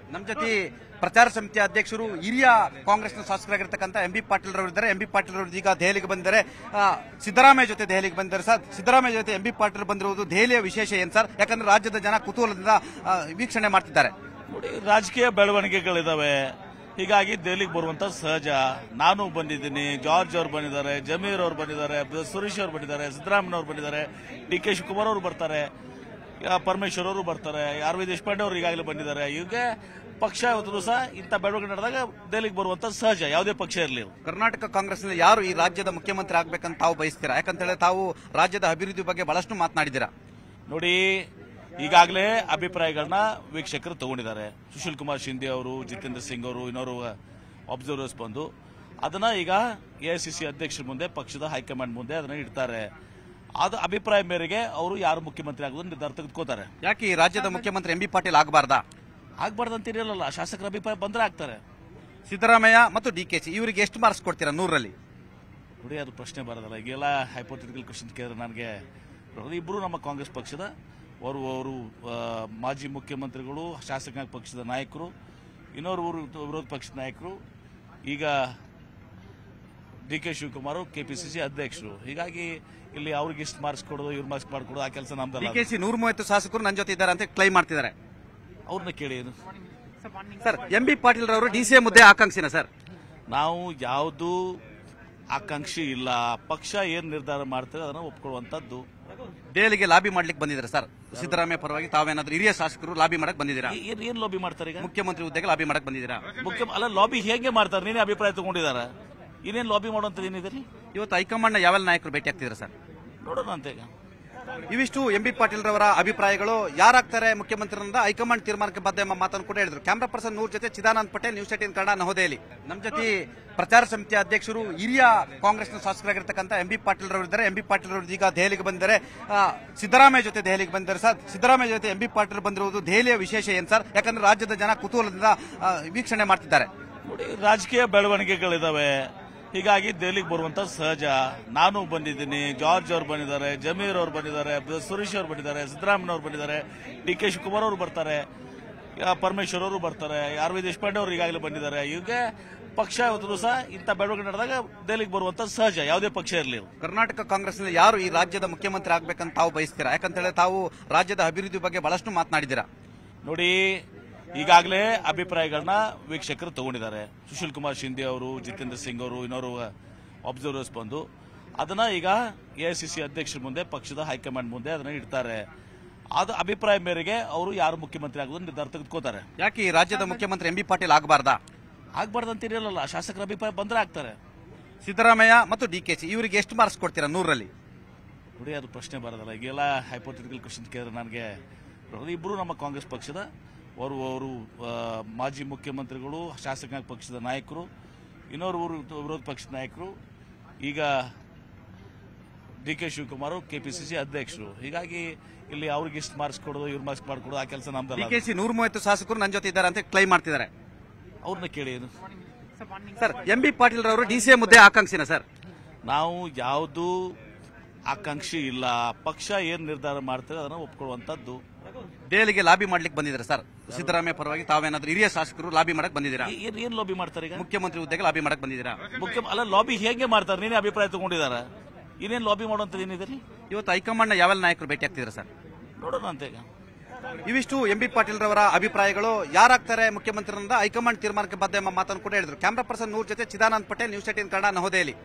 ನಮ್ಮ ಜೊತೆ ಪ್ರಚಾರ ಸಮಿತಿ ಅಧ್ಯಕ್ಷರು ಹಿರಿಯ ಕಾಂಗ್ರೆಸ್ನ ಶಾಸಕರಾಗಿರ್ತಕ್ಕಂಥ ಎಂ ಬಿ ಪಾಟೀಲ್ ರವರು ಇದ್ದಾರೆ ಎಂ ಬಿ ಪಾಟೀಲ್ ರವರು ಈಗ ದೆಹಲಿಗೆ ಬಂದಿದ್ದಾರೆ ಆ, ಸಿದ್ದರಾಮಯ್ಯ ಜೊತೆ ದೆಹಲಿಗೆ ಬಂದಿದ್ದಾರೆ ಸರ್ ಸಿದ್ದರಾಮಯ್ಯ ಜೊತೆ ಎಂ ಬಿ ಪಾಟೀಲ್ ಬಂದಿರುವುದು ದೆಹಲಿಯ ವಿಶೇಷ ಏನ್ ಸರ್ ಯಾಕಂದ್ರೆ ರಾಜ್ಯದ ಜನ ಕುತೂಹಲದಿಂದ ಆ, ವೀಕ್ಷಣೆ ಮಾಡ್ತಿದ್ದಾರೆ ನೋಡಿ ರಾಜಕೀಯ ಬೆಳವಣಿಗೆಗಳಿದಾವೆ ಹೀಗಾಗಿ ದೆಹಲಿಗೆ ಬರುವಂತ ಸಹಜ ನಾನು ಬಂದಿದ್ದೀನಿ ಜಾರ್ಜ್ ಅವ್ರು ಬಂದಿದ್ದಾರೆ ಜಮೀರ್ ಅವ್ರು ಬಂದಿದ್ದಾರೆ ಬ- ಸುರೇಶ್ ಅವ್ರು ಬಂದಿದ್ದಾರೆ ಸಿದ್ದರಾಮಯ್ಯ ಅವ್ರು ಬಂದಿದ್ದಾರೆ ಡಿ ಕೆ ಶಿವಕುಮಾರ್ ಅವರು ಬರ್ತಾರೆ ಆ, ಪರಮೇಶ್ವರ್ ಅವರು ಬರ್ತಾರೆ ಆರ್ ವಿ ದೇಶಪಾಂಡೆ ಅವರು ಈಗಾಗಲೇ ಬಂದಿದ್ದಾರೆ ಇವ್ಗೆ ಪಕ್ಷ ಇವತ್ತು ದಿವಸ ಇಂಥ ಬೆಳವಣಿಗೆ ನಡೆದಾಗ ದೆಹಲಿಗೆ ಬರುವಂತ ಸಹಜ ಯಾವುದೇ ಪಕ್ಷ ಇರಲಿ ಕರ್ನಾಟಕ ಕಾಂಗ್ರೆಸ್ನಲ್ಲಿ ಯಾರು ಈ ರಾಜ್ಯದ ಮುಖ್ಯಮಂತ್ರಿ ಆಗ್ಬೇಕಂತ ತಾವು ಬಯಸ್ತೀರಾ ಯಾಕಂತೇಳಿ ತಾವು ರಾಜ್ಯದ ಅಭಿವೃದ್ಧಿ ಬಗ್ಗೆ ಬಹಳಷ್ಟು ಮಾತನಾಡಿದ್ದೀರಾ ನೋಡಿ ಈಗಾಗಲೇ ಅಭಿಪ್ರಾಯಗಳನ್ನ ವೀಕ್ಷಕರು ತಗೊಂಡಿದ್ದಾರೆ ಸುಶೀಲ್ ಕುಮಾರ್ ಶಿಂದೆ ಅವರು ಜಿತೇಂದ್ರ ಸಿಂಗ್ ಅವರು ಇನ್ನೋರು ಅಬ್ಸರ್ವರ್ಸ್ ಬಂದು ಅದನ್ನ ಈಗ ಎಐಸಿಸಿ ಅಧ್ಯಕ್ಷರ ಮುಂದೆ ಪಕ್ಷದ ಹೈಕಮಾಂಡ್ ಮುಂದೆ ಅದನ್ನ ಇಡ್ತಾರೆ ಅದು ಅಭಿಪ್ರಾಯ ಮೇರೆಗೆ ಅವರು ಯಾರು ಮುಖ್ಯಮಂತ್ರಿ ಆಗೋದು ನಿರ್ಧಾರ ತೆಗೆದುಕೋತಾರೆ ಯಾಕೆ ಈ ರಾಜ್ಯದ ಮುಖ್ಯಮಂತ್ರಿ ಎಂ ಬಿ ಪಾಟೀಲ್ ಆಗಬಾರ್ದಾ ಆಗ್ಬಾರ್ದಂತ ಇರಲ್ಲ ಶಾಸಕರ ಅಭಿಪ್ರಾಯ ಬಂದ್ರೆ ಆಗ್ತಾರೆ ಸಿದ್ದರಾಮಯ್ಯ ಮತ್ತು ಡಿ ಕೆ ಸಿ ಇವರಿಗೆ ಎಷ್ಟು ಮಾರ್ಕ್ಸ್ ಕೊಡ್ತೀರಾ ನೂರಲ್ಲಿ ನೋಡಿ ಅದು ಪ್ರಶ್ನೆ ಬರೋದಲ್ಲ ಈಗೆಲ್ಲ ಹೈಪೋಥೆಟಿಕಲ್ ಕ್ವಶನ್ ಕೇಳಿದ್ರೆ ನನಗೆ ಇಬ್ಬರು ನಮ್ಮ ಕಾಂಗ್ರೆಸ್ ಪಕ್ಷದ ಅವರು ಅವರು ಆ, ಮಾಜಿ ಮುಖ್ಯಮಂತ್ರಿಗಳು ಶಾಸಕಾಂಗ ಪಕ್ಷದ ನಾಯಕರು ಇನ್ನೋರು ಊರು ವಿರೋಧ ಪಕ್ಷದ ನಾಯಕರು ಈಗ ಡಿ ಕೆ ಶಿವಕುಮಾರ್ ಕೆಪಿಸಿಸಿ ಅಧ್ಯಕ್ಷರು ಹೀಗಾಗಿ ಇಲ್ಲಿ ಅವ್ರಿಗೆ ಇಷ್ಟು ಮಾರ್ಕ್ಸ್ ಕೊಡೋದು ಇವ್ರ ಮಾರ್ಕ್ಸ್ ಮಾಡ್ಕೊಡೋದು ಆ ಕೆಲಸ ಡಿ ನಮ್ದಲ್ಲ ಕೆ ಸಿ ನೂರ ಮೂವತ್ತು ಶಾಸಕರು ನನ್ನ ಜೊತೆ ಇದ್ದಾರೆ ಅಂತ ಕ್ಲೈಮ್ ಮಾಡ್ತಿದ್ದಾರೆ ಅವ್ರನ್ನ ಕೇಳಿ ಏನು ಸರ್ ಎಂ ಬಿ ಪಾಟೀಲ್ ರವರು ಡಿ ಸಿ ಎ ಮುದ್ದೆ ಆಕಾಂಕ್ಷಿನ ಸರ್ ನಾವು ಯಾವುದು ಆಕಾಂಕ್ಷಿ ಇಲ್ಲ ಪಕ್ಷ ಏನ್ ನಿರ್ಧಾರ ಮಾಡ್ತಾರೆ ಅದನ್ನ ಒಪ್ಕೊಳ್ಳುವಂತದ್ದು ದೆಹಲಿಗೆ ಲಾಬಿ ಮಾಡ್ಲಿಕ್ಕೆ ಬಂದಿದ್ದಾರೆ ಸರ್ ಸಿದ್ದರಾಮಯ್ಯ ಪರವಾಗಿ ತಾವೇನಾದ್ರೂ ಹಿರಿಯ ಶಾಸಕರು ಲಾಬಿ ಮಾಡಕ್ ಬಂದಿದ್ದೀರಾ ಏನ್ ಏನ್ ಲಾಬಿ ಮಾಡ್ತಾರೆ ಈಗ ಮುಖ್ಯಮಂತ್ರಿ ಹುದ್ದೆಗೆ ಲಾಬಿ ಮಾಡಕ್ ಬಂದಿದ್ದೀರಾ ಮುಖ್ಯ ಅಲ್ಲ ಲಾಬಿ ಹೇಗೆ ಮಾಡ್ತಾರೆ ನೀನೇ ಅಭಿಪ್ರಾಯ ತಗೊಂಡಿದಾರ ಇನ್ನೇನ್ ಲಾಬಿ ಮಾಡುವಂತದ್ದು ಏನಿದೆ ಇವತ್ತು ಹೈಕಮಾಂಡ್ ನ ಯಾವೆಲ್ಲ ನಾಯಕರು ಭೇಟಿ ಆಗ್ತಿದ್ದಾರೆ ಸರ್ ನೋಡೋಣ ಅಂತ ಈಗ ಇವಿಷ್ಟು ಎಂ ಬಿ ಪಾಟೀಲ್ ರವರ ಅಭಿಪ್ರಾಯಗಳು ಯಾರಾಗ್ತಾರೆ ಮುಖ್ಯಮಂತ್ರಿ ಅಂತ ಹೈಕಮಾಂಡ್ ತೀರ್ಮಾನಕ್ಕೆ ಬದ್ಧ ಎಂಬ ಮಾತನ್ನು ಕೂಡ ಹೇಳಿದ್ರು ಕ್ಯಾಮ್ರಾ ಪರ್ಸನ್ ನೂರ್ ಜೊತೆ ಚಿದಾನಂದ್ ಪಟೇಲ್ ನ್ಯೂಸ್ ಏಟೀನ್ ಕನ್ನಡ ನವದೆಹಲಿ ನಮ್ಮ ಜೊತೆ ಪ್ರಚಾರ ಸಮಿತಿ ಅಧ್ಯಕ್ಷರು ಹಿರಿಯ ಕಾಂಗ್ರೆಸ್ನ ಶಾಸಕರಾಗಿರ್ತಕ್ಕಂಥ ಎಂ ಬಿ ಪಾಟೀಲ್ ರವರು ಇದ್ದಾರೆ ಎಂ ಬಿ ಪಾಟೀಲ್ ರವರು ಈಗ ದೆಹಲಿಗೆ ಬಂದಿದ್ದಾರೆ ಆ, ಸಿದ್ದರಾಮಯ್ಯ ಜೊತೆ ದೆಹಲಿಗೆ ಬಂದಿದ್ದಾರೆ ಸರ್ ಸಿದ್ದರಾಮಯ್ಯ ಜೊತೆ ಎಂ ಬಿ ಪಾಟೀಲ್ ಬಂದಿರುವುದು ದೆಹಲಿಯ ವಿಶೇಷ ಏನ್ ಸರ್ ಯಾಕಂದ್ರೆ ರಾಜ್ಯದ ಜನ ಕುತೂಹಲದಿಂದ ಆ, ವೀಕ್ಷಣೆ ಮಾಡ್ತಿದ್ದಾರೆ ನೋಡಿ ರಾಜಕೀಯ ಬೆಳವಣಿಗೆಗಳಿದಾವೆ ಹೀಗಾಗಿ ದೆಹಲಿಗೆ ಬರುವಂತ ಸಹಜ ನಾನು ಬಂದಿದ್ದೀನಿ ಜಾರ್ಜ್ ಅವ್ರು ಬಂದಿದ್ದಾರೆ ಜಮೀರ್ ಅವ್ರು ಬಂದಿದ್ದಾರೆ ಬ- ಸುರೇಶ್ ಅವ್ರು ಬಂದಿದ್ದಾರೆ ಸಿದ್ದರಾಮಯ್ಯ ಅವ್ರು ಬಂದಿದ್ದಾರೆ ಡಿ ಕೆ ಶಿವಕುಮಾರ್ ಅವರು ಬರ್ತಾರೆ ಆ, ಪರಮೇಶ್ವರ್ ಅವರು ಬರ್ತಾರೆ ಆರ್ ವಿ ದೇಶಪಾಂಡೆ ಅವರು ಈಗಾಗಲೇ ಬಂದಿದ್ದಾರೆ ಇವ್ಗೆ ಪಕ್ಷ ಇವತ್ತು ದಿವಸ ಇಂಥ ಬೆಳವಣಿಗೆ ನಡೆದಾಗ ದೆಹಲಿಗೆ ಬರುವಂತ ಸಹಜ ಯಾವುದೇ ಪಕ್ಷ ಇರಲಿ ಕರ್ನಾಟಕ ಕಾಂಗ್ರೆಸ್ನಲ್ಲಿ ಯಾರು ಈ ರಾಜ್ಯದ ಮುಖ್ಯಮಂತ್ರಿ ಆಗ್ಬೇಕಂತ ತಾವು ಬಯಸ್ತೀರಾ ಯಾಕಂತೇಳಿ ತಾವು ರಾಜ್ಯದ ಅಭಿವೃದ್ಧಿ ಬಗ್ಗೆ ಬಹಳಷ್ಟು ಮಾತನಾಡಿದ್ದೀರಾ ನೋಡಿ ಈಗಾಗಲೇ ಅಭಿಪ್ರಾಯಗಳನ್ನ ವೀಕ್ಷಕರು ತಗೊಂಡಿದ್ದಾರೆ ಸುಶೀಲ್ ಕುಮಾರ್ ಶಿಂದೆ ಅವರು ಜಿತೇಂದ್ರ ಸಿಂಗ್ ಅವರು ಇನ್ನೋರು ಅಬ್ಸರ್ವರ್ಸ್ ಬಂದು ಅದನ್ನ ಈಗ ಎಐಸಿಸಿ ಅಧ್ಯಕ್ಷರ ಮುಂದೆ ಪಕ್ಷದ ಹೈಕಮಾಂಡ್ ಮುಂದೆ ಅದನ್ನ ಇಡ್ತಾರೆ ಅದು ಅಭಿಪ್ರಾಯ ಮೇರೆಗೆ ಅವರು ಯಾರು ಮುಖ್ಯಮಂತ್ರಿ ಆಗೋದು ನಿರ್ಧಾರ ತೆಗೆದುಕೋತಾರೆ ಯಾಕೆ ಈ ರಾಜ್ಯದ ಮುಖ್ಯಮಂತ್ರಿ ಎಂ ಬಿ ಪಾಟೀಲ್ ಆಗಬಾರ್ದಾ ಆಗ್ಬಾರ್ದಂತ ಇರಲ್ಲ ಶಾಸಕರ ಅಭಿಪ್ರಾಯ ಬಂದ್ರೆ ಆಗ್ತಾರೆ ಸಿದ್ದರಾಮಯ್ಯ ಮತ್ತು ಡಿ ಕೆ ಸಿ ಇವರಿಗೆ ಎಷ್ಟು ಮಾರ್ಕ್ಸ್ ಕೊಡ್ತೀರಾ ನೂರಲ್ಲಿ ನೋಡಿ ಅದು ಪ್ರಶ್ನೆ ಬರೋದಲ್ಲ ಈಗೆಲ್ಲ ಹೈಪೋಥೆಟಿಕಲ್ ಕ್ವಶನ್ ಕೇಳಿದ್ರೆ ನನಗೆ ಇಬ್ಬರು ನಮ್ಮ ಕಾಂಗ್ರೆಸ್ ಪಕ್ಷದ ಅವರು ಅವರು ಆ, ಮಾಜಿ ಮುಖ್ಯಮಂತ್ರಿಗಳು ಶಾಸಕಾಂಗ ಪಕ್ಷದ ನಾಯಕರು ಇನ್ನೋರು ಊರು ವಿರೋಧ ಪಕ್ಷದ ನಾಯಕರು ಈಗ ಡಿ ಕೆ ಶಿವಕುಮಾರ್ ಕೆಪಿಸಿಸಿ ಅಧ್ಯಕ್ಷರು ಹೀಗಾಗಿ ಇಲ್ಲಿ ಅವ್ರಿಗೆ ಇಷ್ಟು ಮಾರ್ಕ್ಸ್ ಕೊಡೋದು ಇವ್ರ ಮಾರ್ಕ್ಸ್ ಮಾಡ್ಕೊಡೋದು ಆ ಕೆಲಸ ಡಿ ನಮ್ದಲ್ಲ ಕೆ ಸಿ ನೂರ ಮೂವತ್ತು ಶಾಸಕರು ನನ್ನ ಜೊತೆ ಇದ್ದಾರೆ ಅಂತ ಕ್ಲೈಮ್ ಮಾಡ್ತಿದ್ದಾರೆ ಅವ್ರನ್ನ ಕೇಳಿ ಏನು ಸರ್ ಎಂ ಬಿ ಪಾಟೀಲ್ ರವರು ಡಿ ಸಿ ಎ ಮುದ್ದೆ ಆಕಾಂಕ್ಷಿನ ಸರ್ ನಾವು ಯಾವುದು ಆಕಾಂಕ್ಷಿ ಇಲ್ಲ ಪಕ್ಷ ಏನ್ ನಿರ್ಧಾರ ಮಾಡ್ತಾರೆ ಅದನ್ನ ಒಪ್ಕೊಳ್ಳುವಂತದ್ದು ದೆಹಲಿಗೆ ಲಾಬಿ ಮಾಡ್ಲಿಕ್ಕೆ ಬಂದಿದ್ದಾರೆ ಸರ್ ಸಿದ್ದರಾಮಯ್ಯ ಪರವಾಗಿ ತಾವೇನಾದ್ರೂ ಹಿರಿಯ ಶಾಸಕರು ಲಾಬಿ ಮಾಡಕ್ ಬಂದಿದ್ದೀರಾ ಏನ್ ಏನ್ ಲಾಬಿ ಮಾಡ್ತಾರೆ ಈಗ ಮುಖ್ಯಮಂತ್ರಿ ಹುದ್ದೆಗೆ ಲಾಬಿ ಮಾಡಕ್ ಬಂದಿದ್ದೀರಾ ಮುಖ್ಯ ಅಲ್ಲ ಲಾಬಿ ಹೇಗೆ ಮಾಡ್ತಾರೆ ನೀನೇ ಅಭಿಪ್ರಾಯ ತಗೊಂಡಿದಾರ ಇನ್ನೇನ್ ಲಾಬಿ ಮಾಡುವಂತದ್ದು ಏನಿದೆ ಇವತ್ತು ಹೈಕಮಾಂಡ್ ನ ಯಾವೆಲ್ಲ ನಾಯಕರು ಭೇಟಿ ಆಗ್ತಿದ್ದಾರೆ ಸರ್ ನೋಡೋಣ ಅಂತ ಈಗ ಇವಿಷ್ಟು ಎಂ ಬಿ ಪಾಟೀಲ್ ರವರ ಅಭಿಪ್ರಾಯಗಳು ಯಾರಾಗ್ತಾರೆ ಮುಖ್ಯಮಂತ್ರಿ ಅಂತ ಹೈಕಮಾಂಡ್ ತೀರ್ಮಾನಕ್ಕೆ ಬದ್ಧ ಎಂಬ ಮಾತನ್ನು ಕೂಡ ಹೇಳಿದ್ರು ಕ್ಯಾಮ್ರಾ ಪರ್ಸನ್ ನೂರ್ ಜೊತೆ ಚಿದಾನಂದ್ ಪಟೇಲ್ ನ್ಯೂಸ್ ಏಟೀನ್ ಕನ್ನಡ ನವದೆಹಲಿ